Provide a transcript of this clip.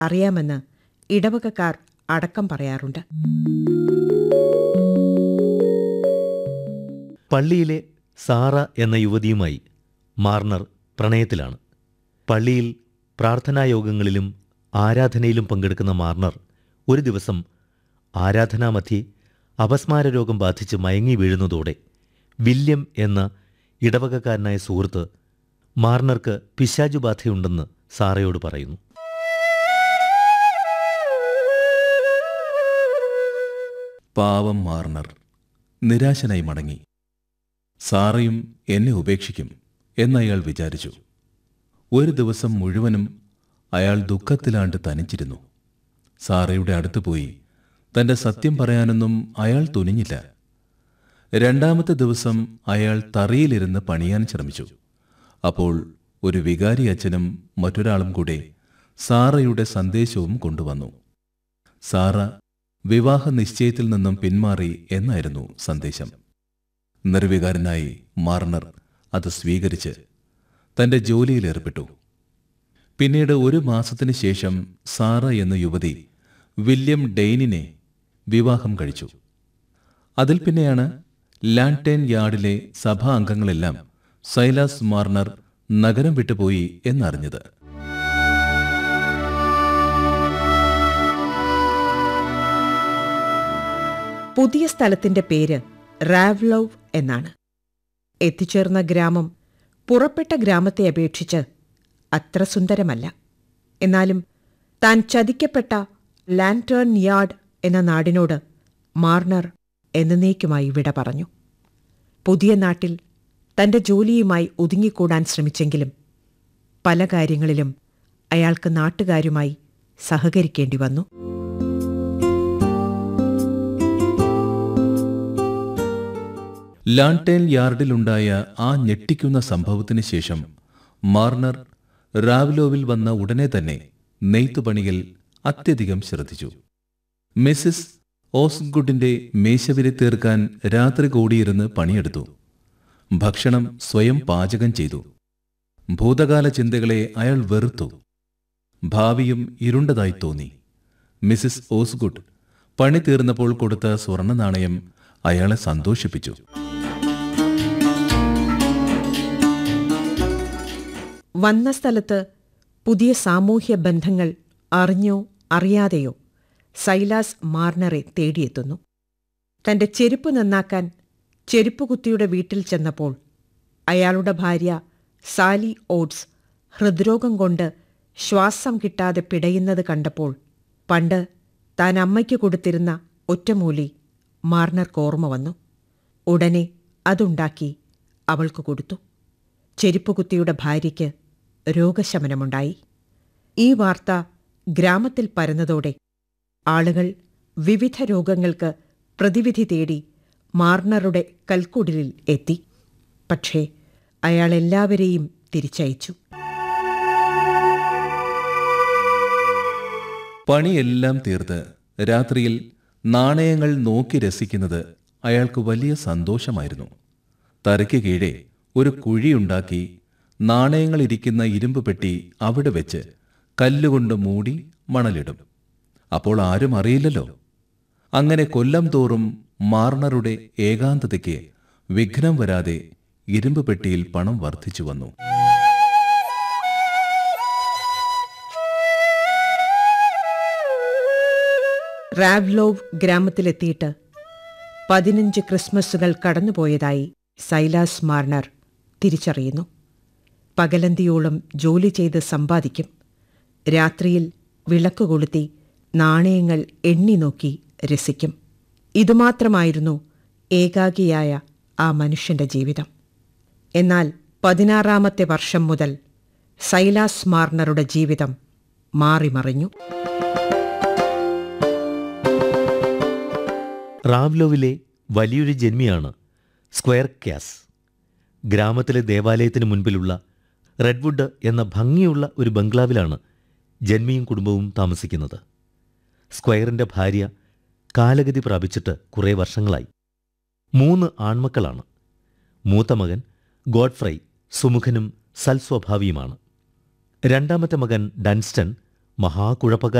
അറിയാമെന്ന് ഇടവകക്കാർ അടക്കം പറയാറുണ്ട് പള്ളിയിലെ സാറ എന്ന യുവതിയുമായി മാർണർ പ്രണയത്തിലാണ് പള്ളിയിൽ പ്രാർത്ഥനായോഗങ്ങളിലും ആരാധനയിലും പങ്കെടുക്കുന്ന മാർണർ ഒരു ദിവസം ആരാധനാമധ്യേ അപസ്മാര രോഗം ബാധിച്ച് മയങ്ങി വീഴുന്നതോടെ വില്യം എന്ന ഇടവകക്കാരനായ സുഹൃത്ത് മാർണർക്ക് പിശാചുബാധയുണ്ടെന്ന് സാറയോട് പറയുന്നു പാവം മാർണർ നിരാശനായി മടങ്ങി സാറയും എന്നെ ഉപേക്ഷിക്കും എന്നയാൾ വിചാരിച്ചു ഒരു ദിവസം മുഴുവനും അയാൾ ദുഃഖത്തിലാണ്ട് തനിച്ചിരുന്നു സാറയുടെ അടുത്ത് പോയി തന്റെ സത്യം പറയാനൊന്നും അയാൾ തുനിഞ്ഞില്ല രണ്ടാമത്തെ ദിവസം അയാൾ തറയിലിരുന്ന് പണിയാൻ ശ്രമിച്ചു അപ്പോൾ ഒരു വികാരി അച്ഛനും മറ്റൊരാളും കൂടെ സാറയുടെ സന്ദേശവും കൊണ്ടുവന്നു സാറ വിവാഹ നിശ്ചയത്തിൽ നിന്നും പിന്മാറി എന്നായിരുന്നു സന്ദേശം നിർവികാരനായി മാർണർ അത് സ്വീകരിച്ച് തന്റെ ജോലിയിലേർപ്പെട്ടു പിന്നീട് ഒരു മാസത്തിന് ശേഷം സാറ എന്ന യുവതി വില്യം ഡെയ്നിനെ വിവാഹം കഴിച്ചു അതിൽ പിന്നെയാണ് ലാൻടേൻ യാർഡിലെ സഭാ അംഗങ്ങളെല്ലാം സൈലാസ് മാർണർ നഗരം വിട്ടുപോയി എന്നറിഞ്ഞത് പുതിയ സ്ഥലത്തിന്റെ പേര് റാവ്ലോവ് എന്നാണ് എത്തിച്ചേർന്ന ഗ്രാമം പുറപ്പെട്ട ഗ്രാമത്തെ അപേക്ഷിച്ച് അത്ര സുന്ദരമല്ല എന്നാലും താൻ ചതിക്കപ്പെട്ട ലാൻറ്റേൺ യാർഡ് എന്ന നാടിനോട് മാർണർ എന്നേക്കുമായി വിട പറഞ്ഞു പുതിയ നാട്ടിൽ തന്റെ ജോലിയുമായി ഒതുങ്ങിക്കൂടാൻ ശ്രമിച്ചെങ്കിലും പല കാര്യങ്ങളിലും അയാൾക്ക് നാട്ടുകാരുമായി സഹകരിക്കേണ്ടി വന്നു ലാൻടേൻ യാർഡിലുണ്ടായ ആ ഞെട്ടിക്കുന്ന സംഭവത്തിന് ശേഷം മാർണർ റാവ്ലോവിൽ വന്ന ഉടനെ തന്നെ നെയ്ത്തുപണിയിൽ അത്യധികം ശ്രദ്ധിച്ചു മിസ്സിസ് ഓസ്ഗുഡിന്റെ മേശവിരി തീർക്കാൻ രാത്രി കൂടിയിരുന്ന് പണിയെടുത്തു ഭക്ഷണം സ്വയം പാചകം ചെയ്തു ഭൂതകാല ചിന്തകളെ അയാൾ വെറുത്തു ഭാവിയും ഇരുണ്ടതായി തോന്നി മിസ്സിസ് ഓസ്ഗുഡ് പണി തീർന്നപ്പോൾ കൊടുത്ത സ്വർണ്ണ നാണയം അയാളെ സന്തോഷിപ്പിച്ചു വന്ന സ്ഥലത്ത് പുതിയ സാമൂഹ്യ ബന്ധങ്ങൾ അറിഞ്ഞോ അറിയാതെയോ സൈലാസ് മാർണറെ തേടിയെത്തുന്നു തന്റെ ചെരുപ്പ് നന്നാക്കാൻ ചെരുപ്പുകുത്തിയുടെ വീട്ടിൽ ചെന്നപ്പോൾ അയാളുടെ ഭാര്യ സാലി ഓട്സ് ഹൃദ്രോഗം കൊണ്ട് ശ്വാസം കിട്ടാതെ പിടയുന്നത് കണ്ടപ്പോൾ പണ്ട് താൻ അമ്മയ്ക്ക് കൊടുത്തിരുന്ന ഒറ്റമൂലി മാർണർക്ക് ഓർമ്മ വന്നു ഉടനെ അതുണ്ടാക്കി അവൾക്ക് കൊടുത്തു ചെരുപ്പുകുത്തിയുടെ ഭാര്യയ്ക്ക് രോഗശമനമുണ്ടായി ഈ വാർത്ത ഗ്രാമത്തിൽ പരന്നതോടെ ആളുകൾ വിവിധ രോഗങ്ങൾക്ക് പ്രതിവിധി തേടി മാർണറുടെ കൽക്കുടിലിൽ എത്തി പക്ഷേ അയാൾ എല്ലാവരെയും തിരിച്ചയച്ചു പണിയെല്ലാം തീർത്ത് രാത്രിയിൽ നാണയങ്ങൾ നോക്കി രസിക്കുന്നത് അയാൾക്ക് വലിയ സന്തോഷമായിരുന്നു തറയ്ക്ക് കീഴെ ഒരു കുഴിയുണ്ടാക്കി നാണയങ്ങൾ ഇരിക്കുന്ന ഇരുമ്പ് പെട്ടി അവിടെ വെച്ച് കല്ലുകൊണ്ട് മൂടി മണലിടും അപ്പോൾ ആരും അറിയില്ലല്ലോ അങ്ങനെ കൊല്ലം തോറും മാർണറുടെ ഏകാന്തതയ്ക്ക് വിഘ്നം വരാതെ ഇരുമ്പ് പെട്ടിയിൽ പണം വർദ്ധിച്ചു വന്നു റാവ്ലോവ് ഗ്രാമത്തിലെത്തിയിട്ട് പതിനഞ്ച് ക്രിസ്മസുകൾ കടന്നുപോയതായി സൈലാസ് മാർണർ തിരിച്ചറിയുന്നു പകലന്തിയോളം ജോലി ചെയ്ത് സമ്പാദിക്കും രാത്രിയിൽ വിളക്ക് കൊളുത്തി നാണയങ്ങൾ എണ്ണി നോക്കി രസിക്കും ഇതുമാത്രമായിരുന്നു ഏകാഗിയായ ആ മനുഷ്യന്റെ ജീവിതം എന്നാൽ പതിനാറാമത്തെ വർഷം മുതൽ സൈലാസ് മാർണറുടെ ജീവിതം മാറിമറിഞ്ഞു റാവ്ലോവിലെ വലിയൊരു ജന്മിയാണ് സ്ക്വയർ ക്യാസ് ഗ്രാമത്തിലെ ദേവാലയത്തിന് മുൻപിലുള്ള റെഡ്വുഡ് എന്ന ഭംഗിയുള്ള ഒരു ബംഗ്ലാവിലാണ് ജന്മിയും കുടുംബവും താമസിക്കുന്നത് സ്ക്വയറിൻ്റെ ഭാര്യ കാലഗതി പ്രാപിച്ചിട്ട് കുറേ വർഷങ്ങളായി മൂന്ന് ആൺമക്കളാണ് മൂത്ത മകൻ ഗോഡ്ഫ്രൈ സുമുഖനും സൽസ്വഭാവിയുമാണ് രണ്ടാമത്തെ മകൻ ഡൻസ്റ്റൺ മഹാകുഴപ്പക്കാരൻ